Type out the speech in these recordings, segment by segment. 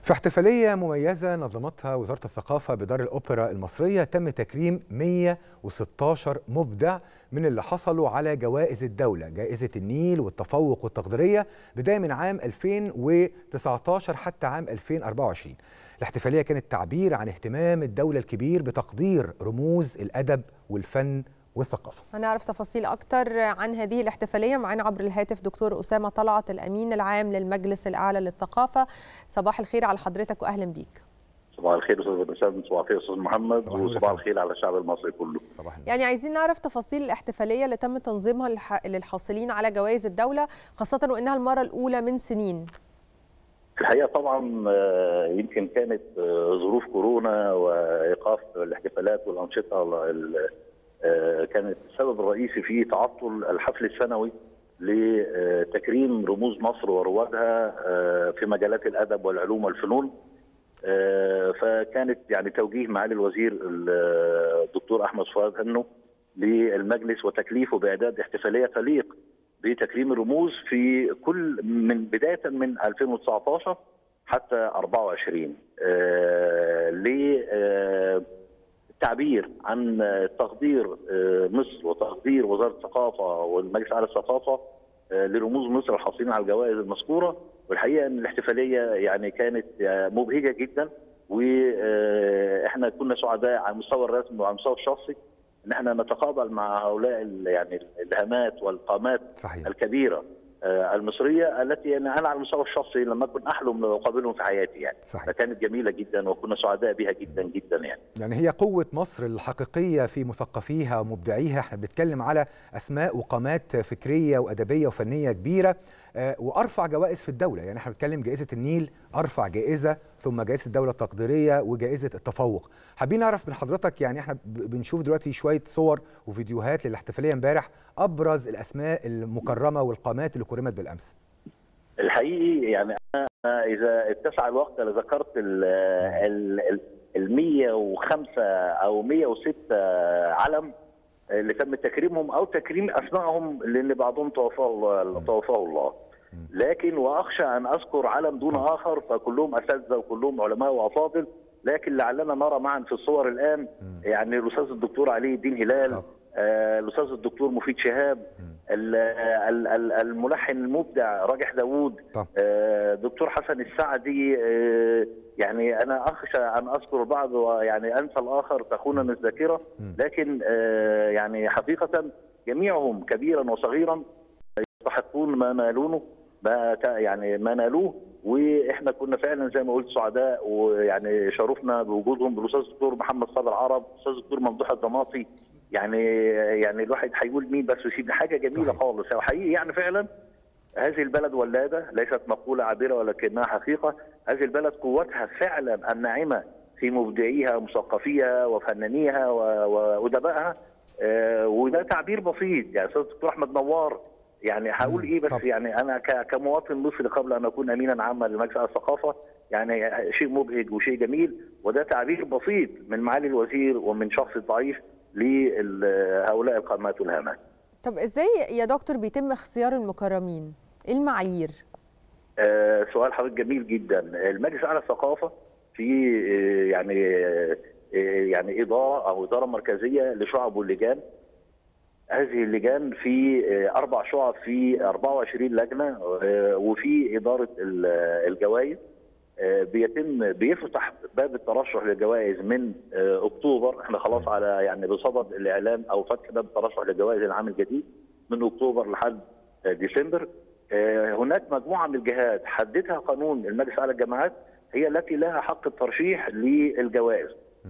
في احتفالية مميزة نظمتها وزارة الثقافة بدار الأوبرا المصرية تم تكريم 116 مبدع من اللي حصلوا على جوائز الدولة جائزة النيل والتفوق والتقديرية بداية من عام 2019 حتى عام 2024 الاحتفالية كانت تعبير عن اهتمام الدولة الكبير بتقدير رموز الأدب والفن والثقافة هنعرف تفاصيل أكتر عن هذه الاحتفالية معنا عبر الهاتف دكتور أسامة طلعت الأمين العام للمجلس الأعلى للثقافة صباح الخير على حضرتك وأهلا بيك صباح الخير استاذ بسام صباح الخير استاذ محمد وصباح الخير على الشعب المصري كله صباح يعني عايزين نعرف تفاصيل الاحتفاليه اللي تم تنظيمها للحاصلين على جوائز الدوله خاصه وانها المره الاولى من سنين في الحقيقه طبعا يمكن كانت ظروف كورونا وايقاف الاحتفالات والانشطه كانت السبب الرئيسي في تعطل الحفل السنوي لتكريم رموز مصر وروادها في مجالات الادب والعلوم والفنون فكانت يعني توجيه معالي الوزير الدكتور احمد فؤاد انه للمجلس وتكليفه باعداد احتفاليه تليق بتكريم الرموز في كل من بدايه من 2019 حتى 24 للتعبير عن تقدير مصر وتقدير وزاره الثقافه والمجلس الاعلى للثقافه لرموز مصر الحاصلين على الجوائز المذكوره والحقيقه ان الاحتفاليه يعني كانت مبهجه جدا واحنا كنا سعداء على المستوى الرسمي وعلى المستوى الشخصي ان احنا نتقابل مع هؤلاء يعني الهامات والقامات صحيح. الكبيره المصريه التي انا على المستوى الشخصي لما اكن احلم اقابلهم في حياتي يعني صحيح. فكانت جميله جدا وكنا سعداء بها جدا جدا يعني يعني هي قوه مصر الحقيقيه في مثقفيها ومبدعيها احنا بنتكلم على اسماء وقامات فكريه وادبيه وفنيه كبيره وارفع جوائز في الدوله يعني احنا بنتكلم جائزه النيل ارفع جائزه ثم جائزه الدوله التقديريه وجائزه التفوق حابين نعرف من حضرتك يعني احنا بنشوف دلوقتي شويه صور وفيديوهات للاحتفاليه امبارح ابرز الاسماء المكرمه والقامات اللي كرمت بالامس الحقيقي يعني انا اذا اتسع الوقت لذكرت ال ال ال 105 او 106 علم اللي تم تكريمهم او تكريم اسمائهم لان بعضهم توفاه توفاه الله لكن واخشى ان اذكر علم دون اخر فكلهم اساتذه وكلهم علماء وافاضل لكن لعلنا نرى معا في الصور الان يعني الاستاذ الدكتور علي الدين هلال آه الاستاذ الدكتور مفيد شهاب الملحن المبدع راجح داوود آه دكتور حسن السعدي آه يعني انا اخشى ان اذكر البعض ويعني انسى الاخر تخونني الذاكره لكن يعني حقيقه جميعهم كبيرا وصغيرا يستحقون ما نالونه ما يعني ما نالوه واحنا كنا فعلا زي ما قلت سعداء ويعني شرفنا بوجودهم بالاستاذ الدكتور محمد صادر عرب الاستاذ الدكتور ممدوح الضماطي يعني يعني الواحد هيقول مين بس يسيب حاجه جميله صحيح. خالص وحقيقي يعني فعلا هذه البلد ولاده ليست مقوله عابره ولكنها حقيقه هذه البلد قوتها فعلا الناعمه في مبدعيها ومثقفيها وفنانيها وادبائها آه وده تعبير بسيط يعني استاذ الدكتور احمد نوار يعني هقول ايه بس طب. يعني انا كمواطن مصري قبل ان اكون امينا عاما لمجلس الثقافه يعني شيء مبهج وشيء جميل وده تعبير بسيط من معالي الوزير ومن شخص ضعيف لهؤلاء القامات والهامات. طب ازاي يا دكتور بيتم اختيار المكرمين؟ ايه المعايير؟ آه سؤال حضرتك جميل جدا، المجلس الاعلى للثقافه في آه يعني آه يعني اداره او اداره مركزيه لشعب واللجان هذه اللجان في اربع شعب في 24 لجنه وفي اداره الجوائز بيتم بيفتح باب الترشح للجوائز من اكتوبر احنا خلاص على يعني بصدد الاعلان او فتح باب الترشح للجوائز العام الجديد من اكتوبر لحد ديسمبر هناك مجموعه من الجهات حددها قانون المجلس الاعلى للجامعات هي التي لها حق الترشيح للجوائز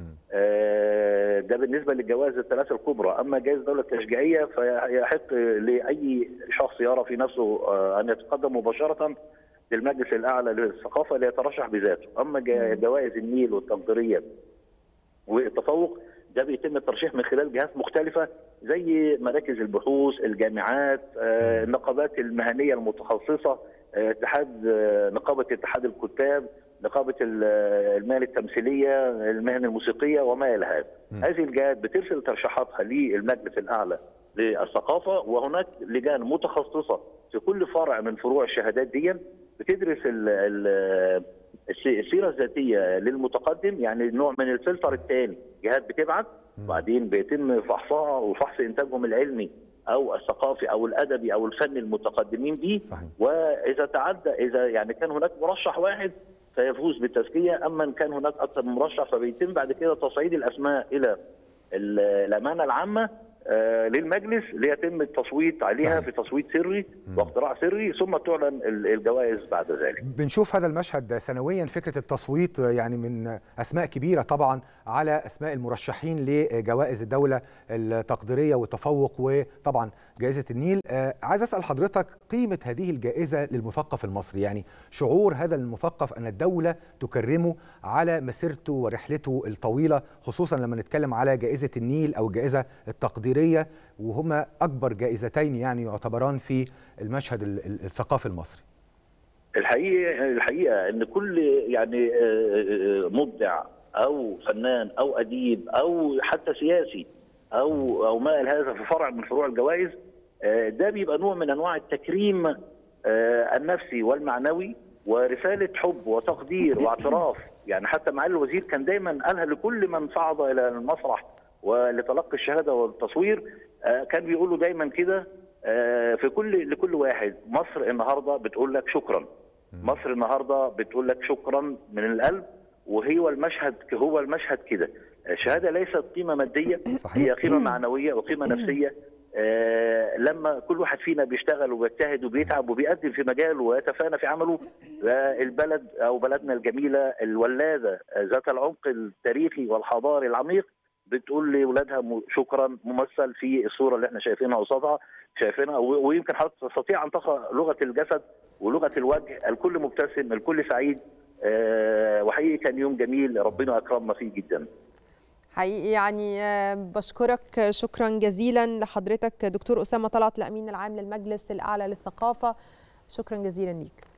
ده بالنسبه للجوائز الثلاثه الكبرى، اما جائزه الدوله التشجيعيه فيحق لاي شخص يرى في نفسه ان يتقدم مباشره للمجلس الاعلى للثقافه ليترشح بذاته، اما جوائز النيل والتقديريه والتفوق ده بيتم الترشيح من خلال جهات مختلفه زي مراكز البحوث، الجامعات، النقابات المهنيه المتخصصه، اتحاد نقابه اتحاد الكتاب، نقابه المهن التمثيليه، المهن الموسيقيه وما الى هذا. هذه الجهات بترسل ترشيحاتها للمجلس الاعلى للثقافه وهناك لجان متخصصه في كل فرع من فروع الشهادات دي بتدرس ال ال السيره الذاتيه للمتقدم يعني نوع من الفلتر الثاني جهات بتبعت وبعدين بيتم فحصها وفحص انتاجهم العلمي او الثقافي او الادبي او الفني المتقدمين به صحيح. واذا تعدى اذا يعني كان هناك مرشح واحد فيفوز بالتزكيه اما ان كان هناك اكثر من مرشح فبيتم بعد كده تصعيد الاسماء الى الامانه العامه آه للمجلس ليتم التصويت عليها صحيح. في تصويت سري واقتراع سري ثم تعلن الجوائز بعد ذلك بنشوف هذا المشهد سنويا فكره التصويت يعني من اسماء كبيره طبعا على اسماء المرشحين لجوائز الدوله التقديريه والتفوق وطبعا جائزه النيل آه عايز اسال حضرتك قيمه هذه الجائزه للمثقف المصري يعني شعور هذا المثقف ان الدوله تكرمه على مسيرته ورحلته الطويله خصوصا لما نتكلم على جائزه النيل او الجائزه التقديريه وهما اكبر جائزتين يعني يعتبران في المشهد الثقافي المصري الحقيقه الحقيقه ان كل يعني مبدع او فنان او اديب او حتى سياسي او او ما الى هذا في فرع من فروع الجوائز ده بيبقى نوع من انواع التكريم النفسي والمعنوي ورساله حب وتقدير واعتراف يعني حتى معالي الوزير كان دايما قالها لكل من صعد الى المسرح ولتلقي الشهاده والتصوير كان بيقولوا دايما كده في كل لكل واحد مصر النهارده بتقول لك شكرا مصر النهارده بتقول لك شكرا من القلب وهو المشهد هو المشهد كده الشهاده ليست قيمه ماديه صحيح. هي قيمه معنويه وقيمه نفسيه آه لما كل واحد فينا بيشتغل وبيجتهد وبيتعب وبيقدم في مجاله ويتفانى في عمله البلد او بلدنا الجميله الولاده ذات العمق التاريخي والحضاري العميق بتقول لاولادها شكرا ممثل في الصوره اللي احنا شايفينها قصادها شايفينها ويمكن حضرتك تستطيع ان تقرا لغه الجسد ولغه الوجه الكل مبتسم الكل سعيد أه وحقيقي كان يوم جميل ربنا اكرمنا فيه جدا حقيقي يعني بشكرك شكرا جزيلا لحضرتك دكتور اسامه طلعت الامين العام للمجلس الاعلى للثقافه شكرا جزيلا ليك